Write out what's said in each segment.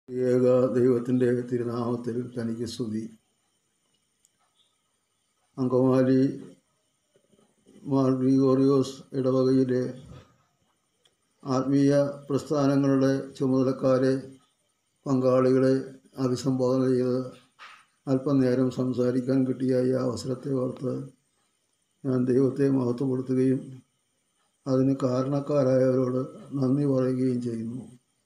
ഏക ദൈവത്തിൻ്റെ തിരുനാമത്തിൽ തനിക്ക് സ്തുതി അങ്കമാലി മാർ ഗ്രിഗോറിയോസ് ഇടവകയിലെ ആത്മീയ പ്രസ്ഥാനങ്ങളുടെ ചുമതലക്കാരെ പങ്കാളികളെ അഭിസംബോധന ചെയ്ത് അല്പനേരം സംസാരിക്കാൻ കിട്ടിയ ഈ അവസരത്തെ ഓർത്ത് ഞാൻ ദൈവത്തെ മഹത്വപ്പെടുത്തുകയും അതിന് കാരണക്കാരായവരോട് നന്ദി പറയുകയും ചെയ്യുന്നു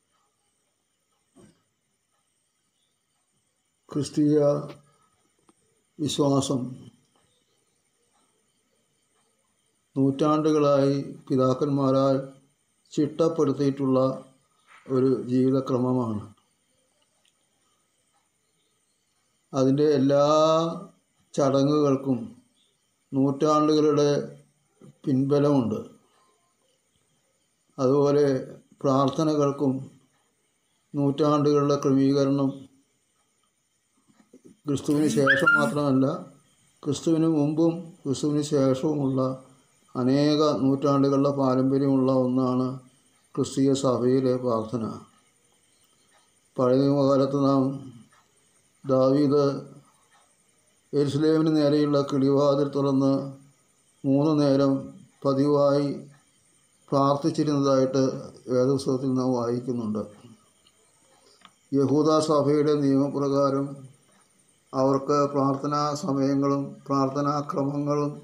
ക്രിസ്തീയ വിശ്വാസം നൂറ്റാണ്ടുകളായി പിതാക്കന്മാരാൽ ചിട്ടപ്പെടുത്തിയിട്ടുള്ള ഒരു ജീവിതക്രമമാണ് അതിൻ്റെ എല്ലാ ചടങ്ങുകൾക്കും നൂറ്റാണ്ടുകളുടെ പിൻബലമുണ്ട് അതുപോലെ പ്രാർത്ഥനകൾക്കും നൂറ്റാണ്ടുകളുടെ ക്രമീകരണം ക്രിസ്തുവിന് ശേഷം മാത്രമല്ല ക്രിസ്തുവിന് മുമ്പും ക്രിസ്തുവിന് ശേഷവുമുള്ള അനേക നൂറ്റാണ്ടുകളുടെ പാരമ്പര്യമുള്ള ഒന്നാണ് ക്രിസ്തീയ സഭയിലെ പ്രാർത്ഥന പഴയ നിയമകാലത്ത് നാം ദാവീദ് എരുസലേമിന് നേരെയുള്ള കിളിവാതിൽ തുറന്ന് മൂന്ന് നേരം പതിവായി പ്രാർത്ഥിച്ചിരുന്നതായിട്ട് വേദപുസ്തകത്തിൽ നാം വായിക്കുന്നുണ്ട് യഹൂദ സഭയുടെ നിയമപ്രകാരം അവർക്ക് പ്രാർത്ഥനാ സമയങ്ങളും പ്രാർത്ഥനാ ക്രമങ്ങളും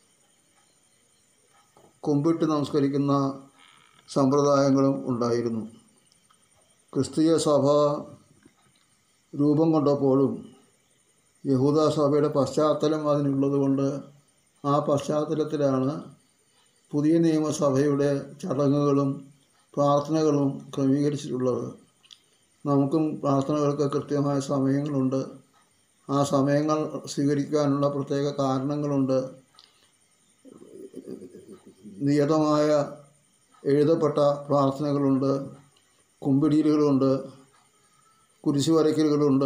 കുമ്പിട്ട് നമസ്കരിക്കുന്ന സമ്പ്രദായങ്ങളും ഉണ്ടായിരുന്നു ക്രിസ്തീയ സഭ രൂപം കൊണ്ടപ്പോഴും യഹൂദ സഭയുടെ പശ്ചാത്തലം അതിനുള്ളതുകൊണ്ട് ആ പശ്ചാത്തലത്തിലാണ് പുതിയ നിയമസഭയുടെ ചടങ്ങുകളും പ്രാർത്ഥനകളും ക്രമീകരിച്ചിട്ടുള്ളത് നമുക്കും പ്രാർത്ഥനകൾക്ക് കൃത്യമായ സമയങ്ങളുണ്ട് ആ സമയങ്ങൾ സ്വീകരിക്കാനുള്ള പ്രത്യേക കാരണങ്ങളുണ്ട് നിയതമായ എഴുതപ്പെട്ട പ്രാർത്ഥനകളുണ്ട് കുമ്പിടിയിലുകളുണ്ട് കുരിശു വരയ്ക്കലുകളുണ്ട്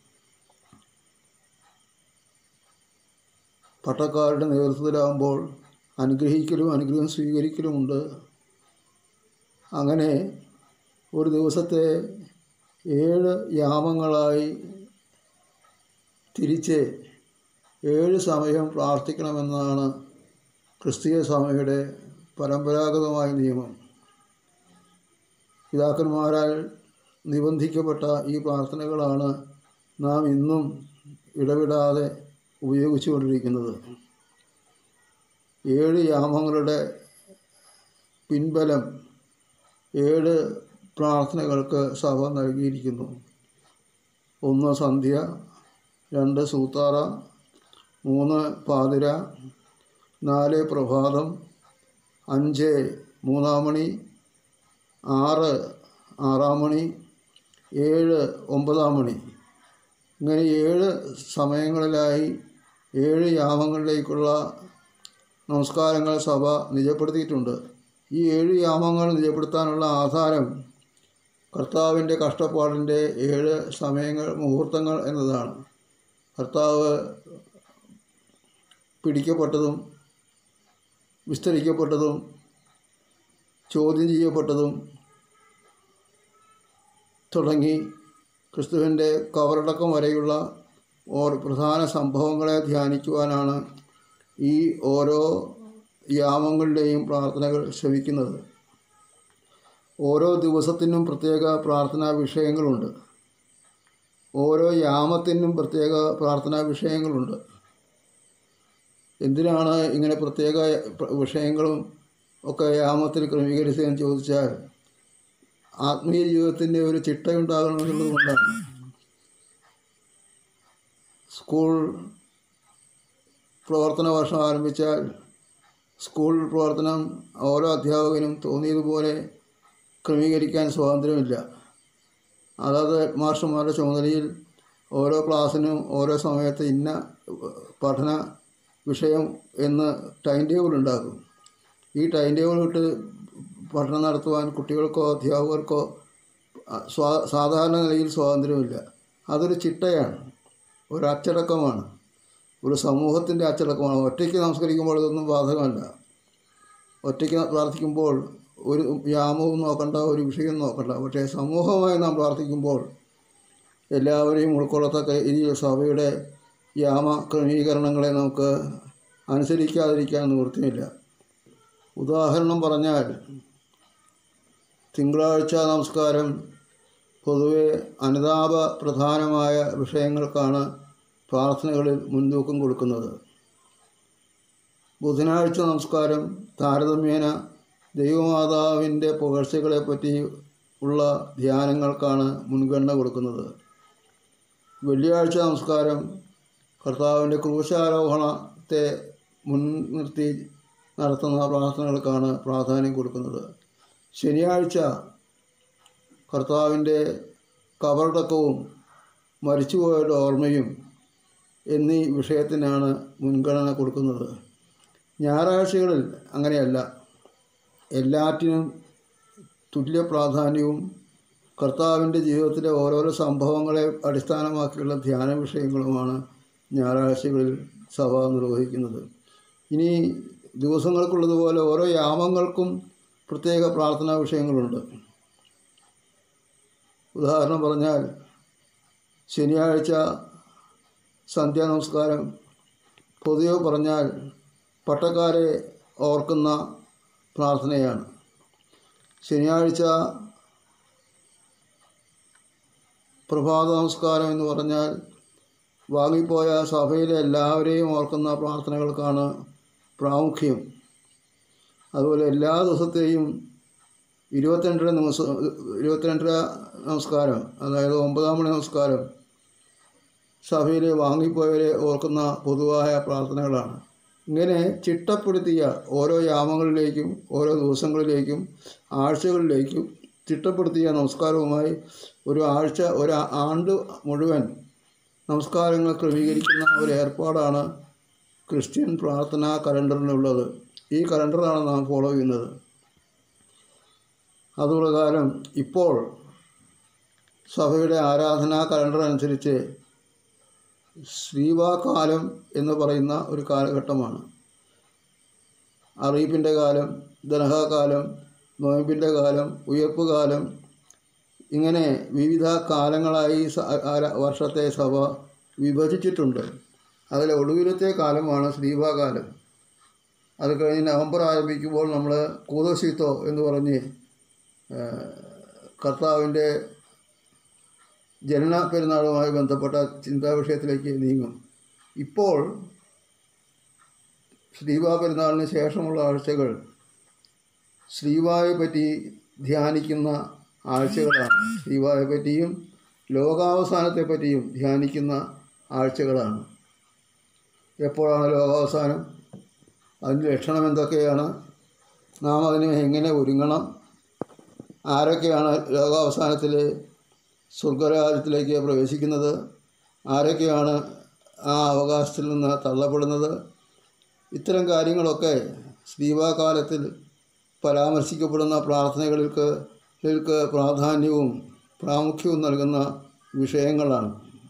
പട്ടക്കാരുടെ നേതൃത്വത്തിലാകുമ്പോൾ അനുഗ്രഹിക്കലും അനുഗ്രഹം സ്വീകരിക്കലുമുണ്ട് അങ്ങനെ ഒരു ദിവസത്തെ ഏഴ് യാമങ്ങളായി തിരിച്ച് ഏഴ് സമയം പ്രാർത്ഥിക്കണമെന്നാണ് ക്രിസ്തീയ സഭയുടെ പരമ്പരാഗതമായ നിയമം പിതാക്കന്മാരാൽ നിബന്ധിക്കപ്പെട്ട ഈ പ്രാർത്ഥനകളാണ് നാം ഇന്നും ഇടവിടാതെ ഉപയോഗിച്ചുകൊണ്ടിരിക്കുന്നത് ഏഴ് യാമങ്ങളുടെ പിൻബലം ഏഴ് പ്രാർത്ഥനകൾക്ക് സഭ നൽകിയിരിക്കുന്നു ഒന്ന് സന്ധ്യ രണ്ട് സൂത്താറ മൂന്ന് പാതിര നാല് പ്രഭാതം അഞ്ച് മൂന്നാം മണി ആറ് ആറാം മണി ഏഴ് ഒമ്പതാം മണി ഇങ്ങനെ ഏഴ് സമയങ്ങളിലായി ഏഴ് യാമങ്ങളിലേക്കുള്ള നമസ്കാരങ്ങൾ സഭ നിജപ്പെടുത്തിയിട്ടുണ്ട് ഈ ഏഴ് യാമങ്ങൾ നിജപ്പെടുത്താനുള്ള ആധാരം കർത്താവിൻ്റെ കഷ്ടപ്പാടിൻ്റെ ഏഴ് സമയങ്ങൾ മുഹൂർത്തങ്ങൾ എന്നതാണ് കർത്താവ് പിടിക്കപ്പെട്ടതും വിസ്തരിക്കപ്പെട്ടതും ചോദ്യം ചെയ്യപ്പെട്ടതും തുടങ്ങി ക്രിസ്തുവിൻ്റെ കവറടക്കം വരെയുള്ള ഓർ പ്രധാന സംഭവങ്ങളെ ധ്യാനിക്കുവാനാണ് ഈ ഓരോ യാമങ്ങളുടെയും പ്രാർത്ഥനകൾ ശ്രമിക്കുന്നത് ഓരോ ദിവസത്തിനും പ്രത്യേക പ്രാർത്ഥനാ വിഷയങ്ങളുണ്ട് ഓരോ യാമത്തിനും പ്രത്യേക പ്രാർത്ഥനാ വിഷയങ്ങളുണ്ട് എന്തിനാണ് ഇങ്ങനെ പ്രത്യേക വിഷയങ്ങളും ഒക്കെ യാമത്തിൽ ക്രമീകരിച്ചതെന്ന് ചോദിച്ചാൽ ആത്മീയ ജീവിതത്തിൻ്റെ ഒരു ചിട്ടയുണ്ടാകണമെന്നുള്ളത് കൊണ്ടാണ് സ്കൂൾ പ്രവർത്തന വർഷം ആരംഭിച്ചാൽ സ്കൂൾ പ്രവർത്തനം ഓരോ അധ്യാപകനും തോന്നിയതുപോലെ ക്രമീകരിക്കാൻ സ്വാതന്ത്ര്യമില്ല അതാത് മാസ്റ്റർമാരുടെ ചുമതലയിൽ ഓരോ ക്ലാസ്സിനും ഓരോ സമയത്ത് ഇന്ന പഠന വിഷയം എന്ന് ടൈം ടേബിൾ ഉണ്ടാക്കും ഈ ടൈം ടേബിൾ വിട്ട് പഠനം നടത്തുവാൻ കുട്ടികൾക്കോ അധ്യാപകർക്കോ സ്വാ സാധാരണ നിലയിൽ സ്വാതന്ത്ര്യമില്ല അതൊരു ചിട്ടയാണ് ഒരു അച്ചടക്കമാണ് ഒരു സമൂഹത്തിൻ്റെ അച്ചടക്കമാണ് ഒറ്റയ്ക്ക് നമസ്കരിക്കുമ്പോൾ ഇതൊന്നും ബാധകമല്ല ഒറ്റയ്ക്ക് പ്രാർത്ഥിക്കുമ്പോൾ ഒരു യാമവും നോക്കണ്ട ഒരു വിഷയം നോക്കണ്ട പക്ഷേ സമൂഹമായി നാം പ്രാർത്ഥിക്കുമ്പോൾ എല്ലാവരെയും ഉൾക്കൊള്ളത്തക്ക രീതിയിൽ സഭയുടെ യാമ ക്രമീകരണങ്ങളെ നമുക്ക് അനുസരിക്കാതിരിക്കാൻ നിവൃത്തിയില്ല ഉദാഹരണം പറഞ്ഞാൽ തിങ്കളാഴ്ച നമസ്കാരം പൊതുവെ അനുതാപ പ്രധാനമായ വിഷയങ്ങൾക്കാണ് പ്രാർത്ഥനകളിൽ മുൻതൂക്കം കൊടുക്കുന്നത് ബുധനാഴ്ച നമസ്കാരം താരതമ്യേന ദൈവമാതാവിൻ്റെ പുകഴ്ചകളെപ്പറ്റി ഉള്ള ധ്യാനങ്ങൾക്കാണ് മുൻഗണന കൊടുക്കുന്നത് വെള്ളിയാഴ്ച നമസ്കാരം കർത്താവിൻ്റെ ക്രൂശാരോഹണത്തെ മുൻനിർത്തി നടത്തുന്ന പ്രാർത്ഥനകൾക്കാണ് പ്രാധാന്യം കൊടുക്കുന്നത് ശനിയാഴ്ച കർത്താവിൻ്റെ കബറടക്കവും മരിച്ചുപോയവരുടെ ഓർമ്മയും എന്നീ വിഷയത്തിനാണ് മുൻഗണന കൊടുക്കുന്നത് ഞായറാഴ്ചകളിൽ അങ്ങനെയല്ല എല്ലാറ്റിനും തുല്യ പ്രാധാന്യവും കർത്താവിൻ്റെ ജീവിതത്തിലെ ഓരോരോ സംഭവങ്ങളെ അടിസ്ഥാനമാക്കിയുള്ള ധ്യാന വിഷയങ്ങളുമാണ് ഞായറാഴ്ചകളിൽ സഭ നിർവഹിക്കുന്നത് ഇനി ദിവസങ്ങൾക്കുള്ളതുപോലെ ഓരോ യാമങ്ങൾക്കും പ്രത്യേക പ്രാർത്ഥനാ വിഷയങ്ങളുണ്ട് ഉദാഹരണം പറഞ്ഞാൽ ശനിയാഴ്ച സന്ധ്യാ നമസ്കാരം പൊതുവെ പറഞ്ഞാൽ പട്ടക്കാരെ ഓർക്കുന്ന പ്രാർത്ഥനയാണ് ശനിയാഴ്ച പ്രഭാത നമസ്കാരം എന്ന് പറഞ്ഞാൽ വാങ്ങിപ്പോയ സഭയിലെ എല്ലാവരെയും ഓർക്കുന്ന പ്രാർത്ഥനകൾക്കാണ് പ്രാമുഖ്യം അതുപോലെ എല്ലാ ദിവസത്തെയും ഇരുപത്തിരണ്ടര ദിവസം ഇരുപത്തിരണ്ടര നമസ്കാരം അതായത് ഒമ്പതാം മണി നമസ്കാരം സഭയിലെ വാങ്ങിപ്പോയവരെ ഓർക്കുന്ന പൊതുവായ പ്രാർത്ഥനകളാണ് ഇങ്ങനെ ചിട്ടപ്പെടുത്തിയ ഓരോ യാമങ്ങളിലേക്കും ഓരോ ദിവസങ്ങളിലേക്കും ആഴ്ചകളിലേക്കും ചിട്ടപ്പെടുത്തിയ നമസ്കാരവുമായി ഒരു ആഴ്ച ഒരു ആണ്ട് മുഴുവൻ നമസ്കാരങ്ങൾ ക്രമീകരിക്കുന്ന ഒരു ഏർപ്പാടാണ് ക്രിസ്ത്യൻ പ്രാർത്ഥനാ കലണ്ടറിനുള്ളത് ഈ കലണ്ടറാണ് നാം ഫോളോ ചെയ്യുന്നത് അതുപ്രകാരം ഇപ്പോൾ സഭയുടെ ആരാധനാ കലണ്ടർ അനുസരിച്ച് ശ്രീവാകാലം എന്ന് പറയുന്ന ഒരു കാലഘട്ടമാണ് അറിയിപ്പിൻ്റെ കാലം ദനഹാകാലം നോയമ്പിൻ്റെ കാലം ഉയർപ്പ് കാലം ഇങ്ങനെ വിവിധ കാലങ്ങളായി സ- ആര- വർഷത്തെ സഭ വിഭജിച്ചിട്ടുണ്ട് അതിൽ ഒടുവിലത്തെ കാലമാണ് ശ്രീവാകാലം അത് കഴിഞ്ഞ് നവംബർ ആരംഭിക്കുമ്പോൾ നമ്മൾ കൂതശീത്തോ എന്ന് പറഞ്ഞ് ഏഹ്, കർത്താവിൻ്റെ ജനന പെരുന്നാളുമായി ബന്ധപ്പെട്ട ചിന്താ വിഷയത്തിലേക്ക് നീങ്ങും ഇപ്പോൾ ശ്രീവാ പെരുന്നാളിന് ശേഷമുള്ള ആഴ്ചകൾ ശ്രീവായെ പറ്റി ധ്യാനിക്കുന്ന ആഴ്ചകളാണ് ശ്രീവായെ പറ്റിയും ലോകാവസാനത്തെ പറ്റിയും ധ്യാനിക്കുന്ന ആഴ്ചകളാണ് എപ്പോഴാണ് ലോകാവസാനം അതിൻ്റെ ലക്ഷണം എന്തൊക്കെയാണ് നാം അതിന് എങ്ങനെ ഒരുങ്ങണം ആരൊക്കെയാണ് ലോകാവസാനത്തിൽ സ്വർഗരാജ്യത്തിലേക്ക് പ്രവേശിക്കുന്നത് ആരൊക്കെയാണ് ആ അവകാശത്തിൽ നിന്ന് തള്ളപ്പെടുന്നത് ഇത്തരം കാര്യങ്ങളൊക്കെ ശ്രീവാകാലത്തിൽ പരാമർശിക്കപ്പെടുന്ന പ്രാർത്ഥനകൾക്ക് ൾക്ക് പ്രാധാന്യവും പ്രാമുഖ്യവും നൽകുന്ന വിഷയങ്ങളാണ്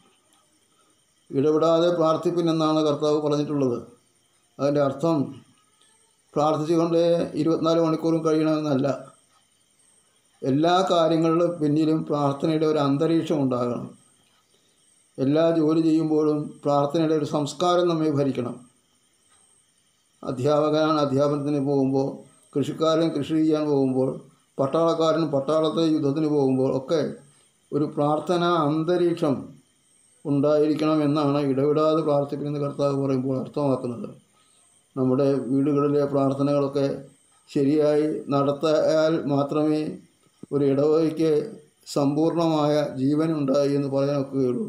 ഇടപെടാതെ പ്രാർത്ഥിപ്പിനെന്നാണ് കർത്താവ് പറഞ്ഞിട്ടുള്ളത് അതിൻ്റെ അർത്ഥം പ്രാർത്ഥിച്ചുകൊണ്ട് ഇരുപത്തിനാല് മണിക്കൂറും കഴിയണമെന്നല്ല എല്ലാ കാര്യങ്ങളിലും പിന്നിലും പ്രാർത്ഥനയുടെ ഒരു അന്തരീക്ഷം ഉണ്ടാകണം എല്ലാ ജോലി ചെയ്യുമ്പോഴും പ്രാർത്ഥനയുടെ ഒരു സംസ്കാരം നമ്മെ ഭരിക്കണം അധ്യാപകനാണ് അധ്യാപനത്തിന് പോകുമ്പോൾ കൃഷിക്കാരൻ കൃഷി ചെയ്യാൻ പോകുമ്പോൾ പട്ടാളക്കാരൻ പട്ടാളത്തെ യുദ്ധത്തിന് പോകുമ്പോൾ ഒക്കെ ഒരു പ്രാർത്ഥനാ അന്തരീക്ഷം ഉണ്ടായിരിക്കണം എന്നാണ് ഇടവിടാതെ പ്രാർത്ഥിപ്പിക്കുന്ന കർത്താവ് പറയുമ്പോൾ അർത്ഥമാക്കുന്നത് നമ്മുടെ വീടുകളിലെ പ്രാർത്ഥനകളൊക്കെ ശരിയായി നടത്തിയാൽ മാത്രമേ ഒരു ഇടവകയ്ക്ക് സമ്പൂർണമായ ജീവനുണ്ടായി എന്ന് പറയാൻ ഒക്കുകയുള്ളൂ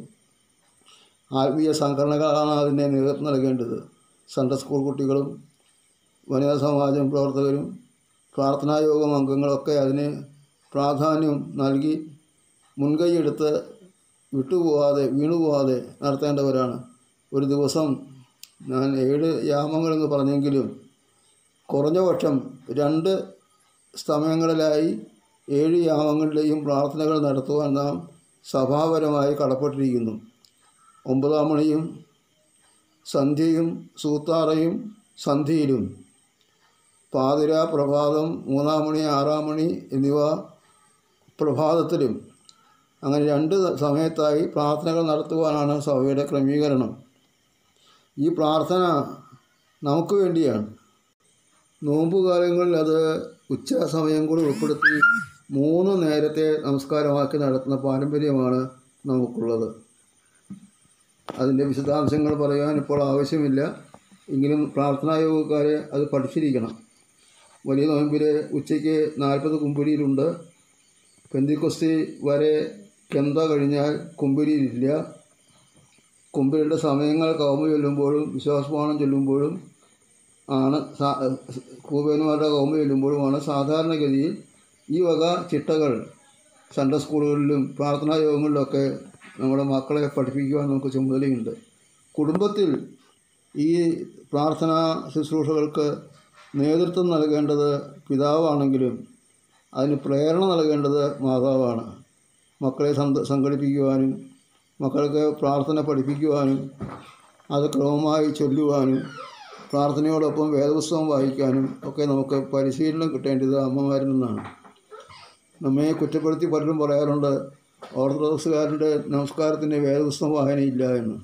ആത്മീയ സംഘടനകളാണ് അതിനെ നേതൃത്വം നൽകേണ്ടത് സൺഡേ സ്കൂൾ കുട്ടികളും വനിതാ സമാജം പ്രവർത്തകരും പ്രാർത്ഥനായോഗം അംഗങ്ങളൊക്കെ അതിന് പ്രാധാന്യം നൽകി മുൻകൈയെടുത്ത് വിട്ടുപോകാതെ വീണുപോകാതെ നടത്തേണ്ടവരാണ് ഒരു ദിവസം ഞാൻ ഏഴ് യാമങ്ങളെന്ന് പറഞ്ഞെങ്കിലും കുറഞ്ഞ പക്ഷം രണ്ട് സമയങ്ങളിലായി ഏഴ് യാമങ്ങളിലെയും പ്രാർത്ഥനകൾ നടത്തുവാൻ നാം സഭാപരമായി കടപ്പെട്ടിരിക്കുന്നു ഒമ്പതാം മണിയും സന്ധ്യയും സൂത്താറയും സന്ധിയിലും പാതിര പ്രഭാതം മൂന്നാം മണി ആറാം മണി എന്നിവ പ്രഭാതത്തിലും അങ്ങനെ രണ്ട് സമയത്തായി പ്രാർത്ഥനകൾ നടത്തുവാനാണ് സഭയുടെ ക്രമീകരണം ഈ പ്രാർത്ഥന നമുക്ക് വേണ്ടിയാണ് നോമ്പ് കാലങ്ങളിൽ അത് ഉച്ച സമയം കൂടി ഉൾപ്പെടുത്തി മൂന്ന് നേരത്തെ നമസ്കാരമാക്കി നടത്തുന്ന പാരമ്പര്യമാണ് നമുക്കുള്ളത് അതിൻ്റെ വിശദാംശങ്ങൾ പറയാൻ ഇപ്പോൾ ആവശ്യമില്ല എങ്കിലും പ്രാർത്ഥനാ യോഗക്കാരെ അത് പഠിച്ചിരിക്കണം വലിയ നോമ്പിൽ ഉച്ചയ്ക്ക് നാൽപ്പത് കുമ്പിടിയിലുണ്ട് പെന്തിക്കൊസ്തി വരെ കെന്ത കഴിഞ്ഞാൽ കുമ്പിടിയിലില്ല കുമ്പിടിയുടെ സമയങ്ങൾ കൗമ ചൊല്ലുമ്പോഴും വിശ്വാസപാനം ചൊല്ലുമ്പോഴും ആണ് കൂപേന്മാരുടെ കൗമ ചൊല്ലുമ്പോഴുമാണ് സാധാരണഗതിയിൽ ഈ വക ചിട്ടകൾ സൺഡേ സ്കൂളുകളിലും പ്രാർത്ഥനാ യോഗങ്ങളിലൊക്കെ നമ്മുടെ മക്കളെ പഠിപ്പിക്കുവാൻ നമുക്ക് ചുമതലയുണ്ട് കുടുംബത്തിൽ ഈ പ്രാർത്ഥനാ ശുശ്രൂഷകൾക്ക് നേതൃത്വം നൽകേണ്ടത് പിതാവാണെങ്കിലും അതിന് പ്രേരണ നൽകേണ്ടത് മാതാവാണ് മക്കളെ സംഘടിപ്പിക്കുവാനും മക്കൾക്ക് പ്രാർത്ഥന പഠിപ്പിക്കുവാനും അത് ക്രമമായി ചൊല്ലുവാനും പ്രാർത്ഥനയോടൊപ്പം വേദപുസ്തകം വായിക്കാനും ഒക്കെ നമുക്ക് പരിശീലനം കിട്ടേണ്ടത് അമ്മമാരിൽ നിന്നാണ് നമ്മെ കുറ്റപ്പെടുത്തി പലരും പറയാറുണ്ട് ഓർത്തഡോക്സുകാരുടെ നമസ്കാരത്തിൻ്റെ വേദപുസ്തകം വായനയില്ല എന്ന്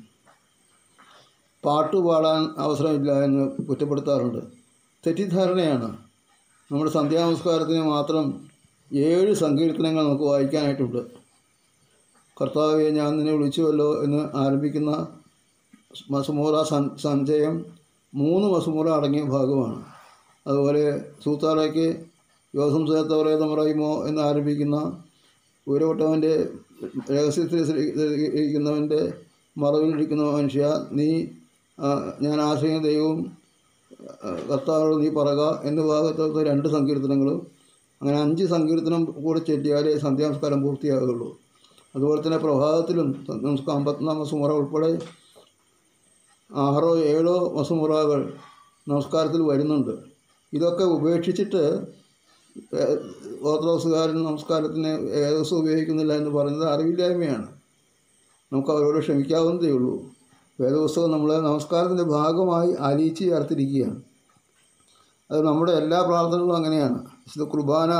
പാട്ട് പാടാൻ അവസരമില്ല എന്ന് കുറ്റപ്പെടുത്താറുണ്ട് തെറ്റിദ്ധാരണയാണ് നമ്മുടെ സന്ധ്യാനമസ്കാരത്തിന് മാത്രം ഏഴ് സങ്കീർത്തനങ്ങൾ നമുക്ക് വായിക്കാനായിട്ടുണ്ട് കർത്താവെ ഞാൻ നിന്നെ വിളിച്ചുവല്ലോ എന്ന് ആരംഭിക്കുന്ന മസുമൂറ സഞ്ചയം മൂന്ന് മസുമൂറ അടങ്ങിയ ഭാഗമാണ് അതുപോലെ സൂത്താറയ്ക്ക് യോസം സേത്തവറേ തമറയുമോ എന്ന് ആരംഭിക്കുന്ന ഉയരപ്പെട്ടവൻ്റെ രഹസ്യത്തിൽ ഇരിക്കുന്നവൻ്റെ മറവിലിരിക്കുന്ന മനുഷ്യ നീ ഞാൻ ആശ്രയിക്കുന്ന ദൈവവും കർത്താവ് നീ പറക എന്ന ഭാഗത്തെ രണ്ട് സങ്കീർത്തനങ്ങളും അങ്ങനെ അഞ്ച് സങ്കീർത്തനം കൂടെ ചെല്ലിയാലേ സന്ധ്യാനമസ്കാരം പൂർത്തിയാകുള്ളൂ അതുപോലെ തന്നെ പ്രഭാതത്തിലും നമുക്ക് അമ്പത്തിനാം മസുമുറ ഉൾപ്പെടെ ആറോ ഏഴോ മസുമുറകൾ നമസ്കാരത്തിൽ വരുന്നുണ്ട് ഇതൊക്കെ ഉപേക്ഷിച്ചിട്ട് ഓർത്തഡോക്സുകാരൻ നമസ്കാരത്തിന് ഏകദേശം ഉപയോഗിക്കുന്നില്ല എന്ന് പറയുന്നത് അറിവില്ലായ്മയാണ് നമുക്ക് അവരോട് ക്ഷമിക്കാവുന്നതേ ഉള്ളൂ വേദപുസ്തകം നമ്മളെ നമസ്കാരത്തിൻ്റെ ഭാഗമായി അലിയിച്ച് ചേർത്തിരിക്കുകയാണ് അത് നമ്മുടെ എല്ലാ പ്രാർത്ഥനകളും അങ്ങനെയാണ് വിശുദ്ധ കുർബാന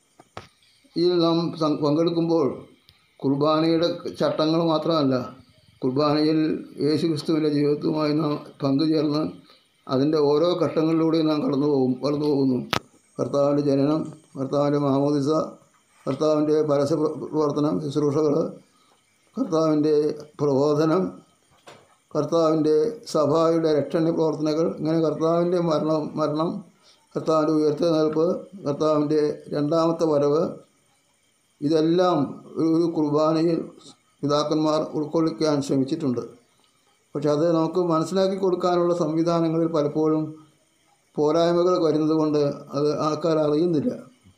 ഈ നാം പങ്കെടുക്കുമ്പോൾ കുർബാനയുടെ ചട്ടങ്ങൾ മാത്രമല്ല കുർബാനയിൽ യേശു ക്രിസ്തുവിൻ്റെ ജീവിതവുമായി നാം പങ്കുചേർന്ന് അതിൻ്റെ ഓരോ ഘട്ടങ്ങളിലൂടെയും നാം കടന്നു പോകും കടന്നു പോകുന്നു കർത്താവിൻ്റെ ജനനം കർത്താവിൻ്റെ മാമോദിസ കർത്താവിൻ്റെ പരസ്യ പ്രവർത്തനം ശുശ്രൂഷകൾ കർത്താവിൻ്റെ പ്രബോധനം കർത്താവിൻ്റെ സഭയുടെ രക്ഷണ പ്രവർത്തനങ്ങൾ ഇങ്ങനെ കർത്താവിൻ്റെ മരണം മരണം കർത്താവിൻ്റെ ഉയർത്തെഴുന്നേൽപ്പ് കർത്താവിൻ്റെ രണ്ടാമത്തെ വരവ് ഇതെല്ലാം ഒരു കുർബാനയിൽ പിതാക്കന്മാർ ഉൾക്കൊള്ളിക്കാൻ ശ്രമിച്ചിട്ടുണ്ട് പക്ഷെ അത് നമുക്ക് മനസ്സിലാക്കി കൊടുക്കാനുള്ള സംവിധാനങ്ങളിൽ പലപ്പോഴും പോരായ്മകൾ വരുന്നത് കൊണ്ട് അത് ആൾക്കാർ അറിയുന്നില്ല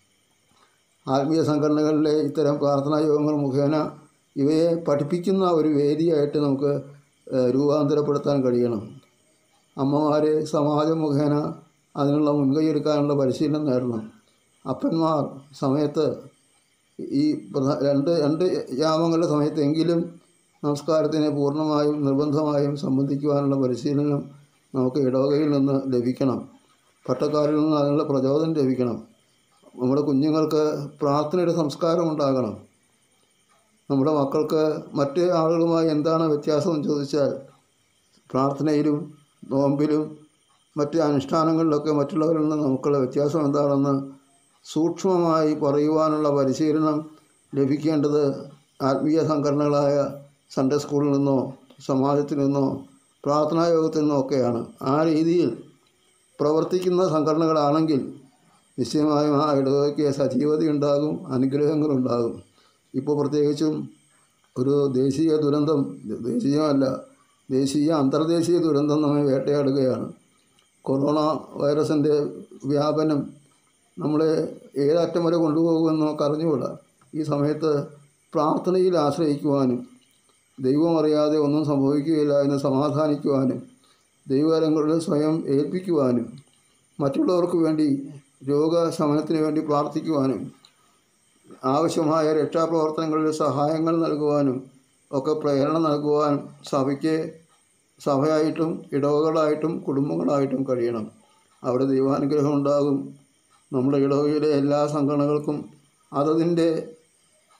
ആത്മീയ സംഘടനകളിലെ ഇത്തരം പ്രാർത്ഥനാ യോഗങ്ങൾ മുഖേന ഇവയെ പഠിപ്പിക്കുന്ന ഒരു വേദിയായിട്ട് നമുക്ക് രൂപാന്തരപ്പെടുത്താൻ കഴിയണം അമ്മമാർ സമാജം മുഖേന അതിനുള്ള മുൻകൈ എടുക്കാനുള്ള പരിശീലനം നേടണം അപ്പന്മാർ സമയത്ത് ഈ രണ്ട് രണ്ട് യാമങ്ങളുടെ സമയത്തെങ്കിലും നമസ്കാരത്തിന് പൂർണ്ണമായും നിർബന്ധമായും സംബന്ധിക്കുവാനുള്ള പരിശീലനം നമുക്ക് ഇടവകയിൽ നിന്ന് ലഭിക്കണം പട്ടക്കാരിൽ നിന്ന് അതിനുള്ള പ്രചോദനം ലഭിക്കണം നമ്മുടെ കുഞ്ഞുങ്ങൾക്ക് പ്രാർത്ഥനയുടെ സംസ്കാരം ഉണ്ടാകണം നമ്മുടെ മക്കൾക്ക് മറ്റ് ആളുകളുമായി എന്താണ് വ്യത്യാസം എന്ന് ചോദിച്ചാൽ പ്രാർത്ഥനയിലും നോമ്പിലും മറ്റ് അനുഷ്ഠാനങ്ങളിലൊക്കെ മറ്റുള്ളവരിൽ നിന്ന് നമുക്കുള്ള വ്യത്യാസം എന്താണെന്ന് സൂക്ഷ്മമായി പറയുവാനുള്ള പരിശീലനം ലഭിക്കേണ്ടത് ആത്മീയ സംഘടനകളായ സൺഡേ സ്കൂളിൽ നിന്നോ സമാജത്തിൽ നിന്നോ പ്രാർത്ഥനാ യോഗത്തിൽ നിന്നോ ഒക്കെയാണ് ആ രീതിയിൽ പ്രവർത്തിക്കുന്ന സംഘടനകളാണെങ്കിൽ നിശ്ചയമായും ആ ഇടവയ്ക്ക് സജീവതയുണ്ടാകും അനുഗ്രഹങ്ങളുണ്ടാകും ഇപ്പോൾ പ്രത്യേകിച്ചും ഒരു ദേശീയ ദുരന്തം ദേശീയമല്ല ദേശീയ അന്തർദേശീയ ദുരന്തം നമ്മെ വേട്ടയാടുകയാണ് കൊറോണ വൈറസിൻ്റെ വ്യാപനം നമ്മളെ ഏതറ്റം വരെ കൊണ്ടുപോകുമെന്ന് നമുക്ക് അറിഞ്ഞുകൂടാ ഈ സമയത്ത് പ്രാർത്ഥനയിൽ ആശ്രയിക്കുവാനും ദൈവം അറിയാതെ ഒന്നും സംഭവിക്കുകയില്ല എന്ന് സമാധാനിക്കുവാനും ദൈവകരങ്ങളിൽ സ്വയം ഏൽപ്പിക്കുവാനും മറ്റുള്ളവർക്ക് വേണ്ടി രോഗശമനത്തിന് വേണ്ടി പ്രാർത്ഥിക്കുവാനും ആവശ്യമായ രക്ഷാപ്രവർത്തനങ്ങളിൽ സഹായങ്ങൾ നൽകുവാനും ഒക്കെ പ്രേരണ നൽകുവാൻ സഭയ്ക്ക് സഭയായിട്ടും ഇടവകളായിട്ടും കുടുംബങ്ങളായിട്ടും കഴിയണം അവിടെ ദൈവാനുഗ്രഹം ഉണ്ടാകും നമ്മുടെ ഇടവകയിലെ എല്ലാ സംഘടനകൾക്കും അതതിൻ്റെ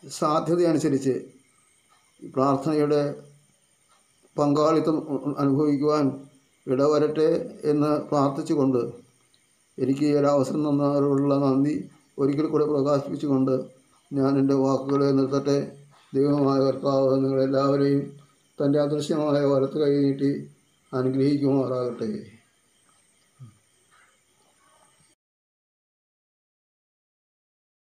സാധ്യതയനുസരിച്ച് പ്രാർത്ഥനയുടെ പങ്കാളിത്തം അനുഭവിക്കുവാൻ ഇടവരട്ടെ എന്ന് പ്രാർത്ഥിച്ചുകൊണ്ട് എനിക്ക് ഈ ഒരു അവസരം തന്നവരോടുള്ള നന്ദി ഒരിക്കൽ കൂടെ പ്രകാശിപ്പിച്ചുകൊണ്ട് ഞാൻ എൻ്റെ വാക്കുകളെ നിർത്തട്ടെ ദൈവമായ കർത്താവ് നിങ്ങളെല്ലാവരെയും തൻ്റെ അദൃശ്യമായ വലത്ത് കൈ നീട്ടി അനുഗ്രഹിക്കുമാറാകട്ടെ